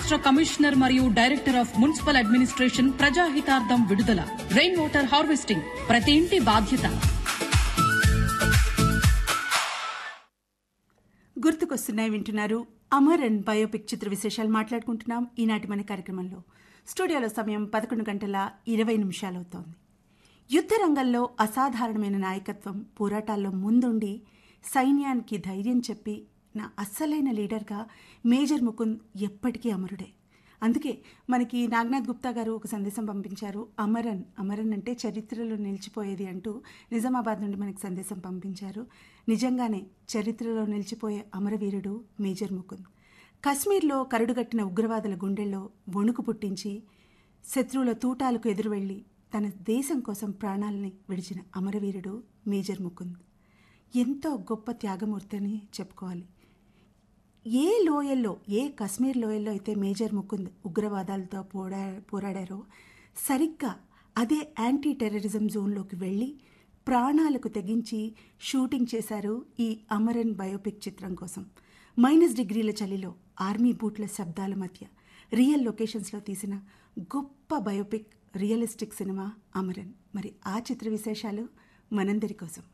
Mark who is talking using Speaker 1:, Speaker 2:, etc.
Speaker 1: రాష్ట్ర కమిషనర్ మరియు director of municipal administration ప్రజాహితార్థం విడుదల రెయిన్ వాటర్ హార్వెస్టింగ్ ప్రతి ఇంటి బాధ్యత
Speaker 2: గుర్తుకొస్తున్నాయి వింటున్నారు అమర్ అండ్ బయోపిక్ చిత్ర విశేషాలు మాట్లాడుకుంటున్నాం ఈనాటి మన కార్యక్రమంలో స్టూడియోలో సమయం పదకొండు గంటల ఇరవై నిమిషాలవుతోంది యుద్ధ రంగంలో అసాధారణమైన నాయకత్వం పోరాటాల్లో ముందుండి సైన్యానికి ధైర్యం చెప్పి నా అస్సలైన లీడర్గా మేజర్ ముకుంద్ ఎప్పటికీ అమరుడే అందుకే మనకి నాగనాథ్ గుప్తా గారు ఒక సందేశం పంపించారు అమరన్ అమరన్ అంటే చరిత్రలో నిలిచిపోయేది అంటూ నిజామాబాద్ నుండి మనకి సందేశం పంపించారు నిజంగానే చరిత్రలో నిలిచిపోయే అమరవీరుడు మేజర్ ముకుంద్ కశ్మీర్లో కరుడుగట్టిన ఉగ్రవాదుల గుండెల్లో వణుకు పుట్టించి శత్రువుల తూటాలకు ఎదురు వెళ్లి తన దేశం కోసం ప్రాణాలని విడిచిన అమరవీరుడు మేజర్ ముకుంద్ ఎంతో గొప్ప త్యాగమూర్తి అని చెప్పుకోవాలి ఏ లోయల్లో ఏ కశ్మీర్ లోయల్లో అయితే మేజర్ ముకుంద్ ఉగ్రవాదాలతో పోరా పోరాడారో సరిగ్గా అదే యాంటీ టెర్రరిజం జోన్లోకి వెళ్ళి ప్రాణాలకు తెగించి షూటింగ్ చేశారు ఈ అమరన్ బయోపిక్ చిత్రం కోసం మైనస్ డిగ్రీల చలిలో ఆర్మీ బూట్ల శబ్దాల మధ్య రియల్ లొకేషన్స్లో తీసిన గొప్ప బయోపిక్ రియలిస్టిక్ సినిమా అమరన్ మరి ఆ చిత్ర విశేషాలు మనందరి కోసం